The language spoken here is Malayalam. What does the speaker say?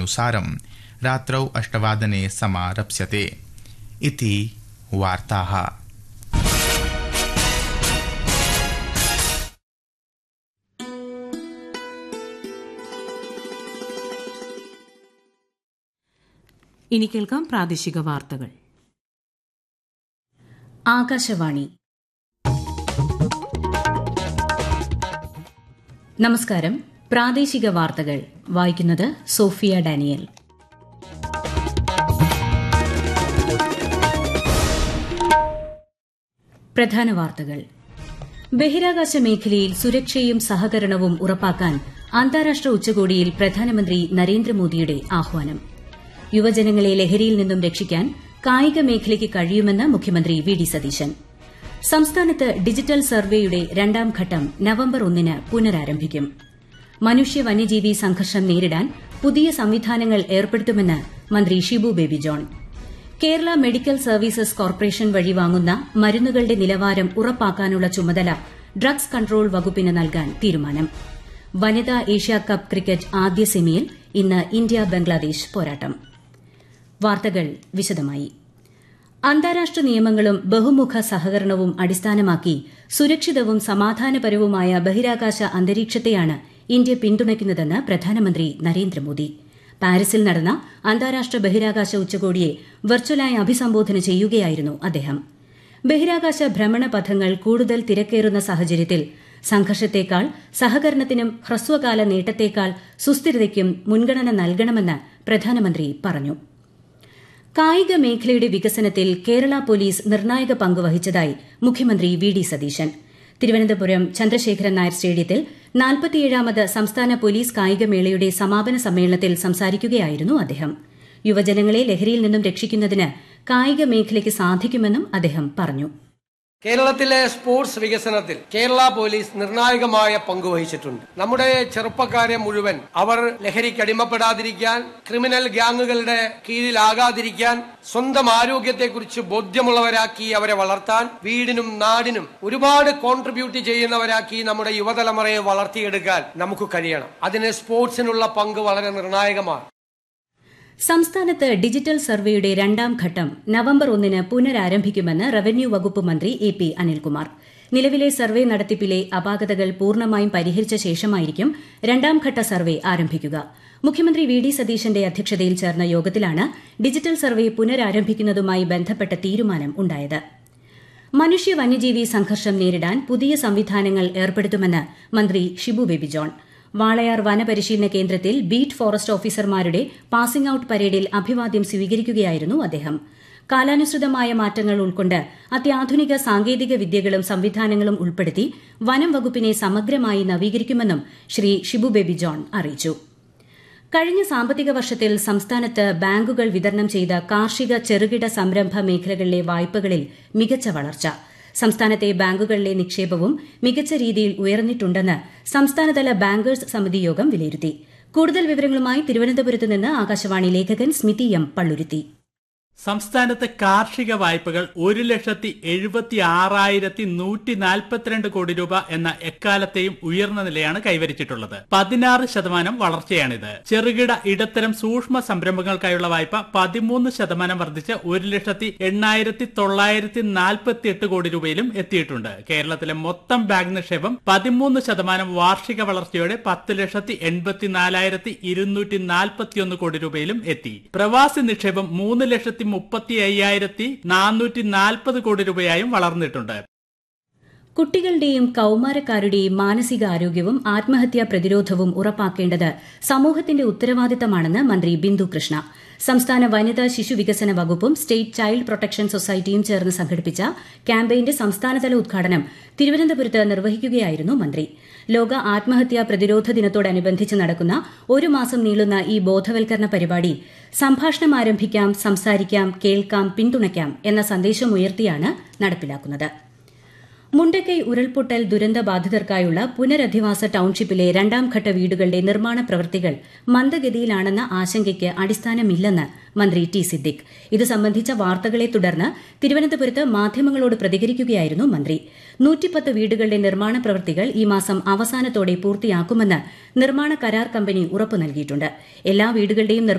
अनुसारं रात्रौ अष्टवादने समारप्स्यते इति वार्ताः ഇനി കേൾക്കാം പ്രാദേശിക വാർത്തകൾ ആകാശവാണി നമസ്കാരം പ്രാദേശിക വാർത്തകൾ വായിക്കുന്നത് സോഫിയ ഡാനിയൽ പ്രധാന വാർത്തകൾ ബഹിരാകാശ മേഖലയിൽ സുരക്ഷയും സഹകരണവും ഉറപ്പാക്കാൻ അന്താരാഷ്ട്ര ഉച്ചകോടിയിൽ പ്രധാനമന്ത്രി നരേന്ദ്രമോദിയുടെ ആഹ്വാനം യുവജനങ്ങളെ ലഹരിയിൽ നിന്നും രക്ഷിക്കാൻ കായിക മേഖലയ്ക്ക് കഴിയുമെന്ന് മുഖ്യമന്ത്രി വി ഡി സതീശൻ സംസ്ഥാനത്ത് ഡിജിറ്റൽ സർവേയുടെ രണ്ടാം ഘട്ടം നവംബർ ഒന്നിന് പുനരാരംഭിക്കും മനുഷ്യ വന്യജീവി സംഘർഷം നേരിടാൻ പുതിയ സംവിധാനങ്ങൾ ഏർപ്പെടുത്തുമെന്ന് മന്ത്രി Shibu Baby John Kerala medical services corporation വഴി വാങ്ങുന്ന മരുന്നുകളുടെ നിലവാരം ഉറപ്പാക്കാനുള്ള ചുമതല ഡ്രഗ്സ് കൺട്രോൾ വകുപ്പിന് നൽകാൻ തീരുമാനം വനിതാ ഏഷ്യാകപ്പ് ക്രിക്കറ്റ് ആദ്യ സെമിയിൽ ഇന്ന് ഇന്ത്യ ബംഗ്ലാദേശ് പോരാട്ടം വാർത്തകൾ വിശദമായി അന്താരാഷ്ട്ര നിയമങ്ങളും ബഹുമുഖ സഹകരണവും അടിസ്ഥാനമാക്കി സുരക്ഷിതവും സമാധാനപരവുമായ ബഹിരാകാശ അന്തരീക്ഷത്തെയാണ് ഇന്ത്യ പിന്തുണയ്ക്കുന്നതെന്ന് പ്രധാനമന്ത്രി നരേന്ദ്രമോദി പാരീസിൽ നടന്ന അന്താരാഷ്ട്ര ബഹിരാകാശ ഉച്ചകോടിയെ വെർച്വലായി അഭിസംബോധന ചെയ്യുകയായിരുന്നു അദ്ദേഹം ബഹിരാകാശ ഭ്രമണ പഥങ്ങൾ കൂടുതൽ തിരക്കേറുന്ന സാഹചര്യത്തിൽ സംഘർഷത്തേക്കാൾ സഹകരണത്തിനും ഹ്രസ്വകാല നേട്ടത്തേക്കാൾ സുസ്ഥിരതയ്ക്കും മുൻഗണന നൽകണമെന്ന് പ്രധാനമന്ത്രി പറഞ്ഞു കായിക മേഖലയുടെ വികസനത്തിൽ കേരള പോലീസ് നിർണായക പങ്ക് വഹിച്ചതായി മുഖ്യമന്ത്രി വി ഡി സതീശൻ തിരുവനന്തപുരം ചന്ദ്രശേഖരൻ നായർ സ്റ്റേഡിയത്തിൽ നാൽപ്പത്തിയേഴാമത് സംസ്ഥാന പോലീസ് കായികമേളയുടെ സമാപന സമ്മേളനത്തിൽ സംസാരിക്കുകയായിരുന്നു അദ്ദേഹം യുവജനങ്ങളെ ലഹരിയിൽ നിന്നും രക്ഷിക്കുന്നതിന് കായിക മേഖലയ്ക്ക് സാധിക്കുമെന്നും അദ്ദേഹം പറഞ്ഞു കേരളത്തിലെ സ്പോർട്സ് വികസനത്തിൽ കേരള പോലീസ് നിർണായകമായ പങ്കുവഹിച്ചിട്ടുണ്ട് നമ്മുടെ ചെറുപ്പക്കാരെ മുഴുവൻ അവർ ലഹരിക്ക് അടിമപ്പെടാതിരിക്കാൻ ക്രിമിനൽ ഗ്യാങ്ങുകളുടെ കീഴിലാകാതിരിക്കാൻ സ്വന്തം ആരോഗ്യത്തെക്കുറിച്ച് ബോധ്യമുള്ളവരാക്കി അവരെ വളർത്താൻ വീടിനും നാടിനും ഒരുപാട് കോൺട്രിബ്യൂട്ട് ചെയ്യുന്നവരാക്കി നമ്മുടെ യുവതലമുറയെ വളർത്തിയെടുക്കാൻ നമുക്ക് കഴിയണം അതിന് സ്പോർട്സിനുള്ള പങ്ക് വളരെ നിർണായകമാണ് സംസ്ഥാനത്ത് ഡിജിറ്റൽ സർവേയുടെ രണ്ടാം ഘട്ടം നവംബർ ഒന്നിന് പുനരാരംഭിക്കുമെന്ന് റവന്യൂ വകുപ്പ് മന്ത്രി എ പി അനിൽകുമാർ നിലവിലെ സർവേ നടത്തിപ്പിലെ അപാകതകൾ പൂർണ്ണമായും പരിഹരിച്ച ശേഷമായിരിക്കും രണ്ടാം ഘട്ട സർവേ ആരംഭിക്കുക മുഖ്യമന്ത്രി വി ഡി സതീശന്റെ അധ്യക്ഷതയിൽ ചേർന്ന യോഗത്തിലാണ് ഡിജിറ്റൽ സർവേ പുനരാരംഭിക്കുന്നതുമായി ബന്ധപ്പെട്ട തീരുമാനം ഉണ്ടായത് മനുഷ്യ വന്യജീവി സംഘർഷം നേരിടാൻ പുതിയ സംവിധാനങ്ങൾ ഏർപ്പെടുത്തുമെന്ന് മന്ത്രി ഷിബു ബേബി ജോൺ വാളയാർ വനപരിശീലന കേന്ദ്രത്തിൽ ബീറ്റ് ഫോറസ്റ്റ് ഓഫീസർമാരുടെ പാസിംഗ് ഔട്ട് പരേഡിൽ അഭിവാദ്യം സ്വീകരിക്കുകയായിരുന്നു അദ്ദേഹം കാലാനുസൃതമായ മാറ്റങ്ങൾ ഉൾക്കൊണ്ട് അത്യാധുനിക സാങ്കേതിക വിദ്യകളും സംവിധാനങ്ങളും ഉൾപ്പെടുത്തി വനം വകുപ്പിനെ സമഗ്രമായി നവീകരിക്കുമെന്നും ശ്രീ ഷിബു ബേബി ജോൺ അറിയിച്ചു കഴിഞ്ഞ സാമ്പത്തിക വർഷത്തിൽ സംസ്ഥാനത്ത് ബാങ്കുകൾ വിതരണം ചെയ്ത കാർഷിക ചെറുകിട സംരംഭ മേഖലകളിലെ വായ്പകളിൽ മികച്ച വളർച്ച സംസ്ഥാനത്തെ ബാങ്കുകളിലെ നിക്ഷേപവും മികച്ച രീതിയിൽ ഉയർന്നിട്ടുണ്ടെന്ന് സംസ്ഥാനതല ബാങ്കേഴ്സ് സമിതി യോഗം വിലയിരുത്തി കൂടുതൽ വിവരങ്ങളുമായി തിരുവനന്തപുരത്ത് നിന്ന് ആകാശവാണി ലേഖകൻ സ്മിതി എം പള്ളുരുത്തി സംസ്ഥാനത്ത് കാർഷിക വായ്പകൾ ഒരു ലക്ഷത്തി എഴുപത്തി ആറായിരത്തി നൂറ്റി നാൽപ്പത്തിരണ്ട് കോടി രൂപ എന്ന എക്കാലത്തെയും ഉയർന്ന നിലയാണ് കൈവരിച്ചിട്ടുള്ളത് പതിനാറ് ശതമാനം വളർച്ചയാണിത് ചെറുകിട ഇടത്തരം സൂക്ഷ്മ സംരംഭങ്ങൾക്കായുള്ള വായ്പ പതിമൂന്ന് ശതമാനം വർദ്ധിച്ച് ഒരു ലക്ഷത്തി എണ്ണായിരത്തി തൊള്ളായിരത്തി നാൽപ്പത്തി എട്ട് കോടി രൂപയിലും എത്തിയിട്ടുണ്ട് കേരളത്തിലെ മൊത്തം ബാങ്ക് നിക്ഷേപം പതിമൂന്ന് ശതമാനം വാർഷിക വളർച്ചയോടെ പത്ത് ലക്ഷത്തി എൺപത്തിനാലായിരത്തി ഇരുന്നൂറ്റി നാൽപ്പത്തിയൊന്ന് കോടി രൂപയിലും എത്തി പ്രവാസി നിക്ഷേപം മൂന്ന് ലക്ഷത്തി മുപ്പത്തി അയ്യായിരത്തി നാനൂറ്റി നാൽപ്പത് കോടി രൂപയായും വളർന്നിട്ടുണ്ട് കുട്ടികളുടെയും കൌമാരക്കാരുടെയും മാനസികാരോഗ്യവും ആത്മഹത്യാ പ്രതിരോധവും ഉറപ്പാക്കേണ്ടത് സമൂഹത്തിന്റെ ഉത്തരവാദിത്തമാണെന്ന് മന്ത്രി ബിന്ദു കൃഷ്ണ സംസ്ഥാന വനിതാ ശിശു വികസന വകുപ്പും സ്റ്റേറ്റ് ചൈൽഡ് പ്രൊട്ടക്ഷൻ സൊസൈറ്റിയും ചേർന്ന് സംഘടിപ്പിച്ച ക്യാമ്പയിന്റെ സംസ്ഥാനതല ഉദ്ഘാടനം തിരുവനന്തപുരത്ത് നിർവഹിക്കുകയായിരുന്നു മന്ത്രി ലോക ആത്മഹത്യാ പ്രതിരോധ ദിനത്തോടനുബന്ധിച്ച് നടക്കുന്ന ഒരു മാസം നീളുന്ന ഈ ബോധവൽക്കരണ പരിപാടി സംഭാഷണം ആരംഭിക്കാം സംസാരിക്കാം കേൾക്കാം പിന്തുണയ്ക്കാം എന്ന സന്ദേശമുയർത്തിയാണ് നടപ്പിലാക്കുന്നത് മുണ്ടക്കൈ ഉരുൾപൊട്ടൽ ദുരന്ത ബാധിതർക്കായുള്ള പുനരധിവാസ ടൌൺഷിപ്പിലെ രണ്ടാം ഘട്ട വീടുകളുടെ നിർമ്മാണ പ്രവൃത്തികൾ മന്ദഗതിയിലാണെന്ന ആശങ്കയ്ക്ക് അടിസ്ഥാനമില്ലെന്ന് മന്ത്രി ടി സിദ്ദിഖ് ഇത് സംബന്ധിച്ച വാർത്തകളെ തുടർന്ന് തിരുവനന്തപുരത്ത് മാധ്യമങ്ങളോട് പ്രതികരിക്കുകയായിരുന്നു മന്ത്രി നൂറ്റിപ്പത്ത് വീടുകളുടെ നിർമ്മാണ പ്രവൃത്തികൾ ഈ മാസം അവസാനത്തോടെ പൂർത്തിയാക്കുമെന്ന് നിർമ്മാണ കരാർ കമ്പനി ഉറപ്പു നൽകിയിട്ടുണ്ട് എല്ലാ വീടുകളുടെയും